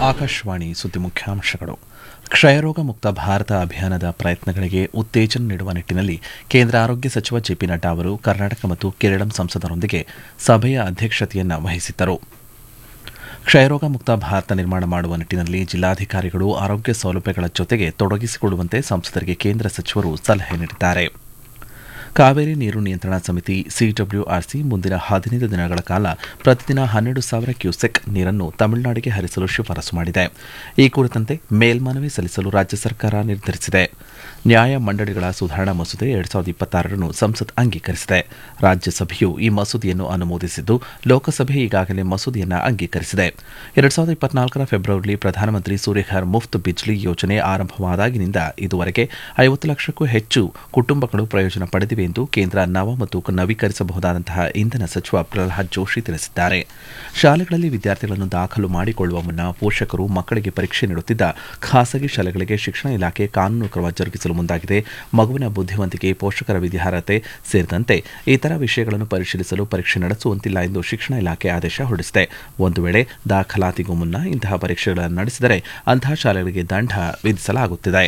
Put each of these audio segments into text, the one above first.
ಆಕಾಶವಾಣಿ ಸುದ್ದಿ ಮುಖ್ಯಾಂಶಗಳು ಕ್ಷಯರೋಗ ಮುಕ್ತ ಭಾರತ ಅಭಿಯಾನದ ಪ್ರಯತ್ನಗಳಿಗೆ ಉತ್ತೇಜನ ನೀಡುವ ನಿಟ್ಟಿನಲ್ಲಿ ಕೇಂದ್ರ ಆರೋಗ್ಯ ಸಚಿವ ಜೆಪಿ ನಡ್ಡಾ ಅವರು ಕರ್ನಾಟಕ ಮತ್ತು ಕೇರಳಂ ಸಂಸದರೊಂದಿಗೆ ಸಭೆಯ ಅಧ್ಯಕ್ಷತೆಯನ್ನು ವಹಿಸಿದ್ದರು ಕ್ಷಯರೋಗ ಮುಕ್ತ ಭಾರತ ನಿರ್ಮಾಣ ಮಾಡುವ ನಿಟ್ಟಿನಲ್ಲಿ ಜಿಲ್ಲಾಧಿಕಾರಿಗಳು ಆರೋಗ್ಯ ಸೌಲಭ್ಯಗಳ ಜೊತೆಗೆ ತೊಡಗಿಸಿಕೊಳ್ಳುವಂತೆ ಸಂಸದರಿಗೆ ಕೇಂದ್ರ ಸಚಿವರು ಸಲಹೆ ನೀಡಿದ್ದಾರೆ ಕಾವೇರಿ ನೀರು ನಿಯಂತ್ರಣ ಸಮಿತಿ ಸಿಡಬ್ಲ್ಯೂಆರ್ಸಿ ಮುಂದಿನ ಹದಿನೈದು ದಿನಗಳ ಕಾಲ ಪ್ರತಿದಿನ ಹನ್ನೆರಡು ಸಾವಿರ ಕ್ಯೂಸೆಕ್ ನೀರನ್ನು ತಮಿಳುನಾಡಿಗೆ ಹರಿಸಲು ಶಿಫಾರಸು ಮಾಡಿದೆ ಈ ಕುರಿತಂತೆ ಮೇಲ್ಮನವಿ ಸಲ್ಲಿಸಲು ರಾಜ್ಯ ಸರ್ಕಾರ ನಿರ್ಧರಿಸಿದೆ ನ್ಯಾಯ ಮಂಡಳಿಗಳ ಸುಧಾರಣಾ ಮಸೂದೆ ಎರಡ್ ಸಾವಿರದ ಇಪ್ಪತ್ತಾರರನ್ನು ಸಂಸತ್ ಅಂಗೀಕರಿಸಿದೆ ರಾಜ್ಯಸಭೆಯು ಈ ಮಸೂದೆಯನ್ನು ಅನುಮೋದಿಸಿದ್ದು ಲೋಕಸಭೆ ಈಗಾಗಲೇ ಮಸೂದೆಯನ್ನು ಅಂಗೀಕರಿಸಿದೆ ಎರಡ್ ಸಾವಿರದ ಇಪ್ಪತ್ನಾಲ್ಕರ ಫೆಬ್ರವರಿಯಲ್ಲಿ ಪ್ರಧಾನಮಂತ್ರಿ ಸೂರ್ಯಘರ್ ಮುಫ್ತ್ ಬಿಜ್ಲಿ ಯೋಜನೆ ಆರಂಭವಾದಾಗಿನಿಂದ ಇದುವರೆಗೆ ಐವತ್ತು ಲಕ್ಷಕ್ಕೂ ಹೆಚ್ಚು ಕುಟುಂಬಗಳು ಪ್ರಯೋಜನ ಪಡೆದಿವೆ ಎಂದು ಕೇಂದ್ರ ನವ ಮತ್ತು ನವೀಕರಿಸಬಹುದಾದಂತಹ ಇಂಧನ ಸಚಿವ ಪ್ರಹ್ಲಾದ್ ಜೋಶಿ ತಿಳಿಸಿದ್ದಾರೆ ಶಾಲೆಗಳಲ್ಲಿ ವಿದ್ಯಾರ್ಥಿಗಳನ್ನು ದಾಖಲು ಮಾಡಿಕೊಳ್ಳುವ ಮುನ್ನ ಪೋಷಕರು ಮಕ್ಕಳಿಗೆ ಪರೀಕ್ಷೆ ನೀಡುತ್ತಿದ್ದ ಖಾಸಗಿ ಶಾಲೆಗಳಿಗೆ ಶಿಕ್ಷಣ ಇಲಾಖೆ ಕಾನೂನು ಕ್ರಮ ಜರುಗಿಸಲು ಮುಂದಾಗಿದೆ ಮಗುವಿನ ಬುದ್ಧಿವಂತಿಕೆ ಪೋಷಕರ ವಿದ್ಯಾರ್ಹತೆ ಸೇರಿದಂತೆ ಇತರ ವಿಷಯಗಳನ್ನು ಪರಿಶೀಲಿಸಲು ಪರೀಕ್ಷೆ ನಡೆಸುವಂತಿಲ್ಲ ಎಂದು ಶಿಕ್ಷಣ ಇಲಾಖೆ ಆದೇಶ ಹೊರಡಿಸಿದೆ ಒಂದು ವೇಳೆ ದಾಖಲಾತಿಗೂ ಮುನ್ನ ಇಂತಹ ಪರೀಕ್ಷೆಗಳನ್ನು ನಡೆಸಿದರೆ ಅಂತಹ ಶಾಲೆಗಳಿಗೆ ದಂಡ ವಿಧಿಸಲಾಗುತ್ತಿದೆ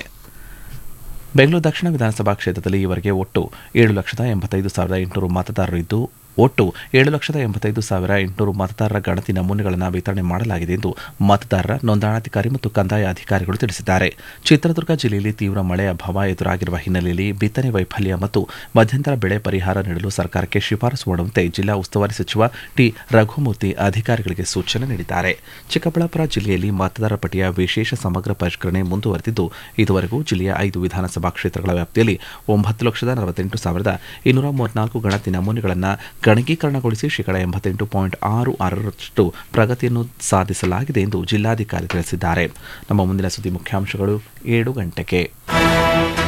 ಬೆಂಗಳೂರು ದಕ್ಷಿಣ ವಿಧಾನಸಭಾ ಕ್ಷೇತ್ರದಲ್ಲಿ ಈವರೆಗೆ ಒಟ್ಟು ಏಳು ಲಕ್ಷದ ಎಂಬತ್ತೈದು ಸಾವಿರದ ಎಂಟುನೂರು ಮತದಾರರು ಇದ್ದು ಒಟ್ಟು ಏಳು ಲಕ್ಷದ ಎಂಬತ್ತೈದು ಸಾವಿರ ಎಂಟುನೂರು ಮತದಾರರ ಗಣತಿ ನಮೂನೆಗಳನ್ನು ವಿತರಣೆ ಮಾಡಲಾಗಿದೆ ಎಂದು ಮತದಾರರ ನೋಂದಣಾಧಿಕಾರಿ ಮತ್ತು ಕಂದಾಯ ಅಧಿಕಾರಿಗಳು ತಿಳಿಸಿದ್ದಾರೆ ಚಿತ್ರದುರ್ಗ ಜಿಲ್ಲೆಯಲ್ಲಿ ತೀವ್ರ ಮಳೆ ಅಭಾವ ಎದುರಾಗಿರುವ ಹಿನ್ನೆಲೆಯಲ್ಲಿ ಬಿತ್ತನೆ ವೈಫಲ್ಯ ಮತ್ತು ಮಧ್ಯಂತರ ಬೆಳೆ ಪರಿಹಾರ ನೀಡಲು ಸರ್ಕಾರಕ್ಕೆ ಶಿಫಾರಸು ಮಾಡುವಂತೆ ಜಿಲ್ಲಾ ಉಸ್ತುವಾರಿ ಸಚಿವ ಟಿ ರಘುಮೂರ್ತಿ ಅಧಿಕಾರಿಗಳಿಗೆ ಸೂಚನೆ ನೀಡಿದ್ದಾರೆ ಚಿಕ್ಕಬಳ್ಳಾಪುರ ಜಿಲ್ಲೆಯಲ್ಲಿ ಮತದಾರರ ಪಟ್ಟಿಯ ವಿಶೇಷ ಸಮಗ್ರ ಪರಿಷ್ಕರಣೆ ಮುಂದುವರೆದಿದ್ದು ಇದುವರೆಗೂ ಜಿಲ್ಲೆಯ ಐದು ವಿಧಾನಸಭಾ ಕ್ಷೇತ್ರಗಳ ವ್ಯಾಪ್ತಿಯಲ್ಲಿ ಒಂಬತ್ತು ಲಕ್ಷದ ನಲವತ್ತೆಂಟು ಸಾವಿರದ ಇನ್ನೂರ ಮೂವತ್ನಾಲ್ಕು ಗಣತಿ ನಮೂನೆಗಳನ್ನು ಗಣಕೀಕರಣಗೊಳಿಸಿ ಶೇಕಡ ಎಂಬತ್ತೆಂಟು ಪಾಯಿಂಟ್ ಆರು ಆರರಷ್ಟು ಪ್ರಗತಿಯನ್ನು ಸಾಧಿಸಲಾಗಿದೆ ಎಂದು ಜಿಲ್ಲಾಧಿಕಾರಿ ತಿಳಿಸಿದ್ದಾರೆ ನಮ್ಮ ಮುಂದಿನ ಸುದ್ದಿ ಮುಖ್ಯಾಂಶಗಳು ಏಳು ಗಂಟೆಗೆ